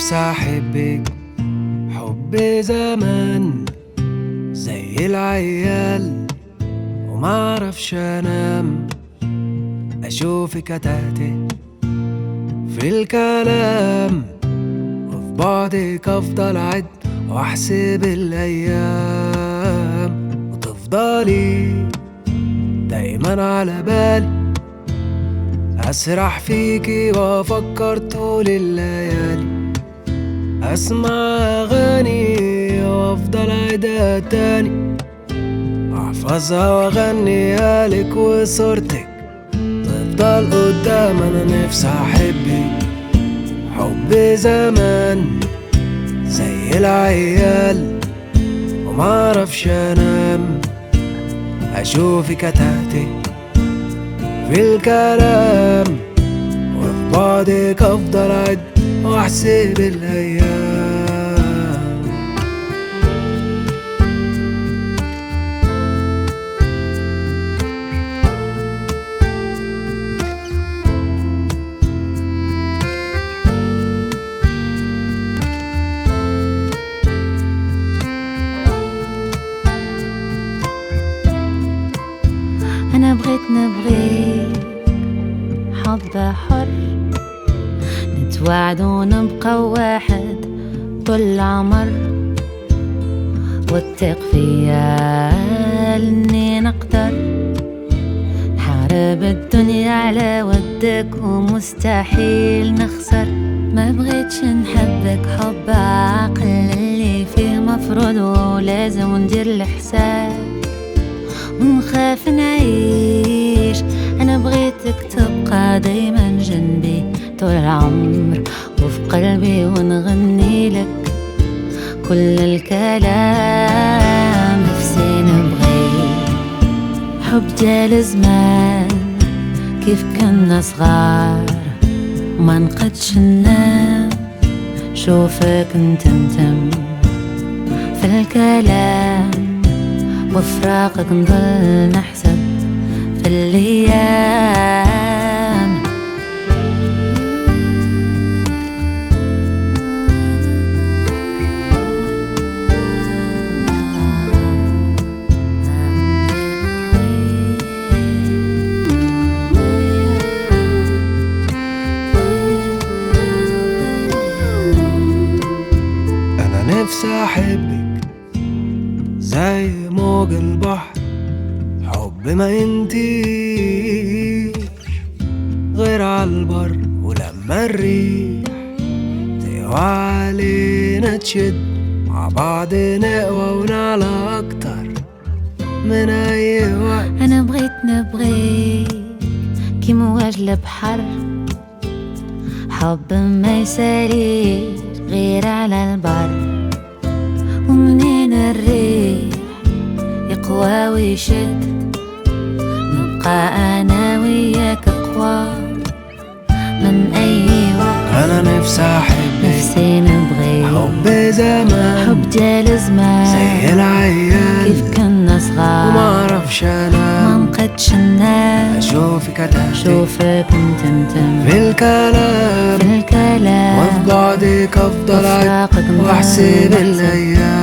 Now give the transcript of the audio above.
نفسي احبك حب زمان زي العيال ومعرفش انام اشوفك اتهته في الكلام وفي بعدك افضل اعد واحسب الايام وتفضلي دايما على بالي أسرح فيكي وأفكر طول الليالي أسمع أغاني وأفضل أعيدها تاني أحفظها وأغنيها لك وصورتك تفضل قدام أنا نفسي أحبك حب زمان زي العيال ومعرفش أنام أشوفك أتهتك في الكلام وفي بعدك افضل اعد واحسب الايام أنا بغيت نبغيك حب حر نتوعد ونبقى واحد طول العمر واتق فيا اني نقدر نحارب الدنيا على ودك ومستحيل نخسر ما بغيتش نحبك حب عقل اللي فيه مفروض ولازم ندير الحساب ونخاف نعيش أنا بغيتك تبقى دايما جنبي طول العمر وفي قلبي ونغني لك كل الكلام نفسي نبغيك حب جال زمان كيف كنا صغار ما نقدش ننام شوفك نتمتم في الكلام وفراقك نضل نحسب في الأيام انا نفسي احبك زي موج البحر حب ما ينتهيش غير عالبر ولما الريح تقوى علينا تشد مع بعض نقوى ونعلى اكتر من اي وقت أنا بغيت نبغيك كي مواج البحر حب ما يساليش غير على البر ومنين الريح يقوى ويشد نبقى أنا وياك أقوى من أي وقت انا نفسي احبك نفسي نبغيك حب زمان حب جال زمان زي العيال كيف كنا صغار وما اعرفش ما انا نقدش ننام اشوفك اتهتك شوفك نتمتم في الكلام في الكلام وفي بعدك افضل اعد وفراقك نضل واحسب نحسب الايام